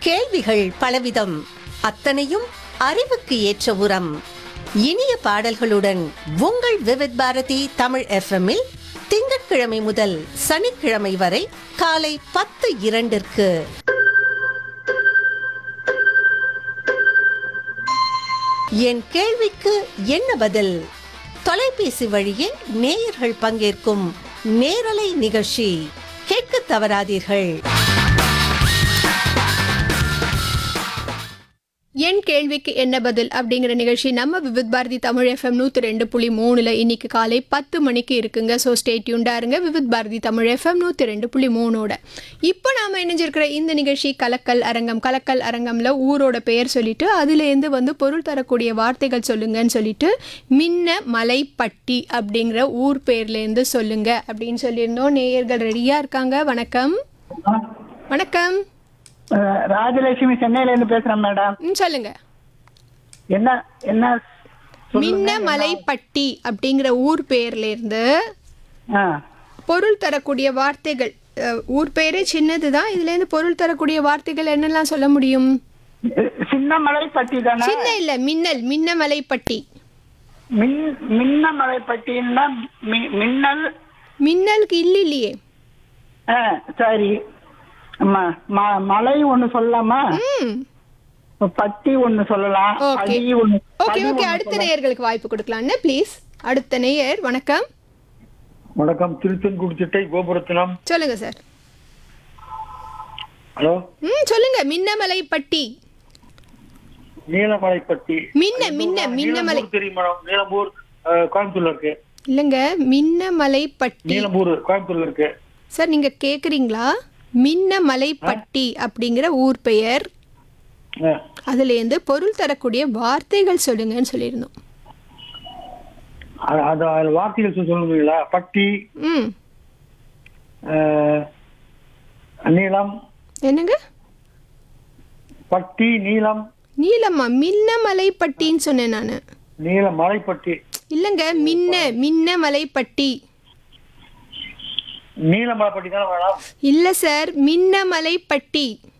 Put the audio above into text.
கேள்விகள் பலவிதம் அத்தனையும் அறிவுக்கு ஏற்ற உரம் இனிய பாடல்களுடன் உங்கள் விவித் பாரதி தமிழ் எஃப்எம்மில் திங்கட்கிழமை முதல் சனிக்கிழமை வரை காலை பத்து இரண்டிற்கு என் கேள்விக்கு என்ன பதில் தொலைபேசி வழியே நேயர்கள் பங்கேற்கும் நேரலை நிகழ்ச்சி கேட்க தவறாதீர்கள் என் கேள்விக்கு என்ன பதில் அப்படிங்கிற நிகழ்ச்சி நம்ம விவித் பாரதி தமிழ் எஃப்எம் நூற்றி ரெண்டு புள்ளி மூணில் இன்னைக்கு காலை பத்து மணிக்கு இருக்குங்க ஸோ ஸ்டேட்யூண்டா இருங்க விவித் பாரதி தமிழ் எஃப்எம் நூற்றி ரெண்டு புள்ளி மூணோட இப்போ நாம் இணைஞ்சிருக்கிற இந்த நிகழ்ச்சி கலக்கல் அரங்கம் கலக்கல் அரங்கம்ல ஊரோட பெயர் சொல்லிட்டு அதுலேருந்து வந்து பொருள் தரக்கூடிய வார்த்தைகள் சொல்லுங்கன்னு சொல்லிட்டு மின்ன மலைப்பட்டி அப்படிங்கிற ஊர் பேர்லேருந்து சொல்லுங்க அப்படின்னு சொல்லியிருந்தோம் நேயர்கள் ரெடியாக இருக்காங்க வணக்கம் வணக்கம் அஹ் ராஜலட்சுமி சென்னையில இருந்து பேசுறேன் மேடம் ம் சொல்லுங்க என்ன என்ன மின்ன மலைப்பட்டி அப்படிங்கிற ஊர் பேர்ல இருந்து ஆ, பொருள் தரக்கூடிய வார்த்தைகள் அஹ், ஊர் பேரே சின்னது தான் இதுல இருந்து பொருள் தரக்கூடிய வார்த்தைகள் என்னெல்லாம் சொல்ல முடியும் சின்ன மலைப்பட்டி தானே சின்ன இல்ல மின்னல் மின்ன மலைப்பட்டி மின் மின்ன மலைப்பட்டின்னா மி- மின்னல் மின்னலுக்கு இல்ல இல்லையே ஆ, சரி அம்மா, ம- மலை ஒண்ணு சொல்லலாமா ம் பட்டி ஒண்ணு சொல்லலாம் ஓகே படி ஒண்ணு ஓகே படி ஓகே ஒண்ணு அடுத்த நேயர்களுக்கு வாய்ப்பு கொடுக்கலாம்னு ப்ளீஸ் அடுத்த நேயர் வணக்கம் வணக்கம் திருச்செங்குடிச்சிட்டை கோபுரத்தினம் சொல்லுங்க சார் ஹலோ ம் சொல்லுங்க மின்னமலைப்பட்டி நீலமலைப்பட்டி மின்ன மின்ன மின்னமலை நீலம்பூர் தெரியும் மேடம் நீலம்பூர் அஹ், கோயம்புத்தூர்ல இருக்கு இல்லைங்க மின்னமலைப்பட்டி நீலம்பூர் கோயம்புத்தூர்ல இருக்கு சார் நீங்க கேக்குறீங்களா மின்னமலைப்பட்டி அப்படிங்கிற ஊர் பெயர் அஹ், அதுலேருந்து பொருள் தரக்கூடிய வார்த்தைகள் சொல்லுங்கன்னு சொல்லியிருந்தோம் அது அது- அது வார்த்தைகள் சொல்~ சொல்லுவீங்களா பட்டி ம் அஹ், நீலம் என்னங்க பட்டி நீலம் நீலம்மா மின்னமலைப்பட்டின்னு சொன்னேன் நான் நீல மலைப்பட்டி இல்லைங்க மின்ன மின்னமலைப்பட்டி நீலமலைப்பட்டி தானே மேடம் இல்லை சார் மின்னமலைப்பட்டி